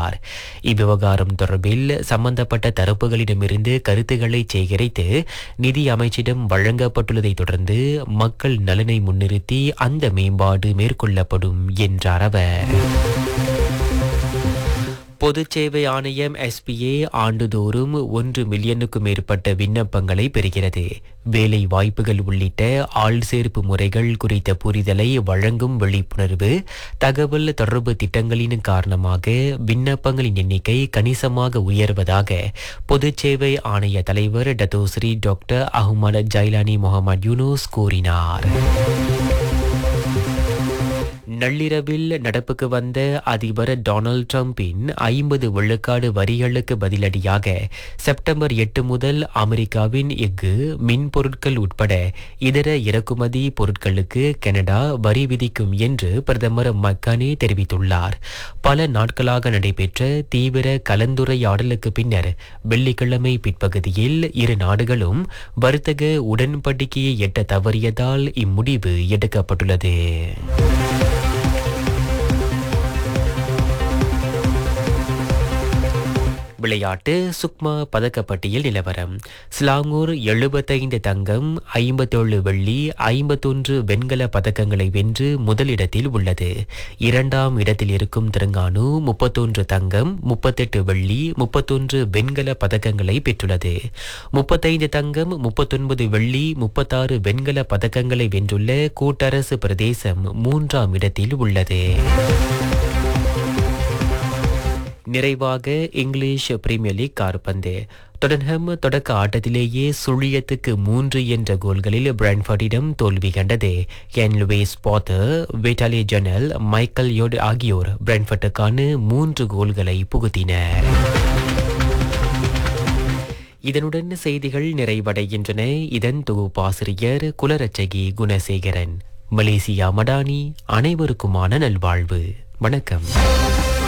தெரிவித்துள்ளார் இவ்விவகாரம் தொடர்பில் சம்பந்தப்பட்ட தரப்புகளிடமிருந்து கருத்துக்களை சேகரித்து நிதி அமைச்சிடம் வழங்கப்பட்டுள்ளதை தொடர்ந்து மக்கள் நலனை முன்னிறுத்தி அந்த மேம்பாடு மேற்கொள்ளப்படும் என்றார் அவர் பொதுச் சேவை ஆணையம் எஸ்பிஏ ஆண்டுதோறும் ஒன்று மில்லியனுக்கும் மேற்பட்ட விண்ணப்பங்களை பெறுகிறது வேலை வாய்ப்புகள் உள்ளிட்ட ஆள் சேர்ப்பு முறைகள் குறித்த புரிதலை வழங்கும் விழிப்புணர்வு தகவல் தொடர்பு திட்டங்களின் காரணமாக விண்ணப்பங்களின் எண்ணிக்கை கணிசமாக உயர்வதாக பொதுச் சேவை ஆணைய தலைவர் Dato Sri doctor Ahmad Zailani Mohamed Yunus கூறினார் நள்ளிரவில் நடப்புக்கு வந்த அதிபர் டொனால்ட் ட்ரம்பின் ஐம்பது விழுக்காடு வரிகளுக்கு பதிலடியாக செப்டம்பர் எட்டு முதல் அமெரிக்காவின் எஃகு மின் பொருட்கள் உட்பட இதர இறக்குமதி பொருட்களுக்கு கனடா வரி விதிக்கும் என்று பிரதமர் மக்கானே தெரிவித்துள்ளார் பல நாட்களாக நடைபெற்ற தீவிர கலந்துரையாடலுக்கு பின்னர் வெள்ளிக்கிழமை பிற்பகுதியில் இரு நாடுகளும் வர்த்தக உடன்படிக்கையை எட்ட தவறியதால் இம்முடிவு எடுக்கப்பட்டுள்ளது விளையாட்டு சுக்மா பதக்கப்பட்டியல் நிலவரம் ஸ்லாங்கூர் எழுபத்தைந்து தங்கம் ஐம்பத்தேழு வெள்ளி ஐம்பத்தொன்று வெண்கல பதக்கங்களை வென்று முதலிடத்தில் உள்ளது இரண்டாம் இடத்தில் இருக்கும் திருங்கானு முப்பத்தொன்று தங்கம் முப்பத்தெட்டு வெள்ளி முப்பத்தொன்று வெண்கல பதக்கங்களை பெற்றுள்ளது முப்பத்தைந்து தங்கம் முப்பத்தொன்பது வெள்ளி முப்பத்தாறு வெண்கல பதக்கங்களை வென்றுள்ள கூட்டரசு பிரதேசம் மூன்றாம் இடத்தில் உள்ளது நிறைவாக இங்கிலீஷ் பிரீமியர் லீக் கார்பந்து டொடன்ஹம் தொடக்க ஆட்டத்திலேயே சுழியத்துக்கு மூன்று என்ற கோல்களில் பிரான்ஃபர்டிடம் தோல்வி கண்டது என் Lewis Potter Vitaly Janelt Michael யோட் ஆகியோர் பிரான்ஃபர்டுக்கான மூன்று கோல்களை புகுத்தினர் இதனுடன் செய்திகள் நிறைவடைகின்றன இதன் தொகுப்பாசிரியர் குலரச்சகி குணசேகரன் மலேசியா மடானி அனைவருக்குமான நல்வாழ்வு வணக்கம்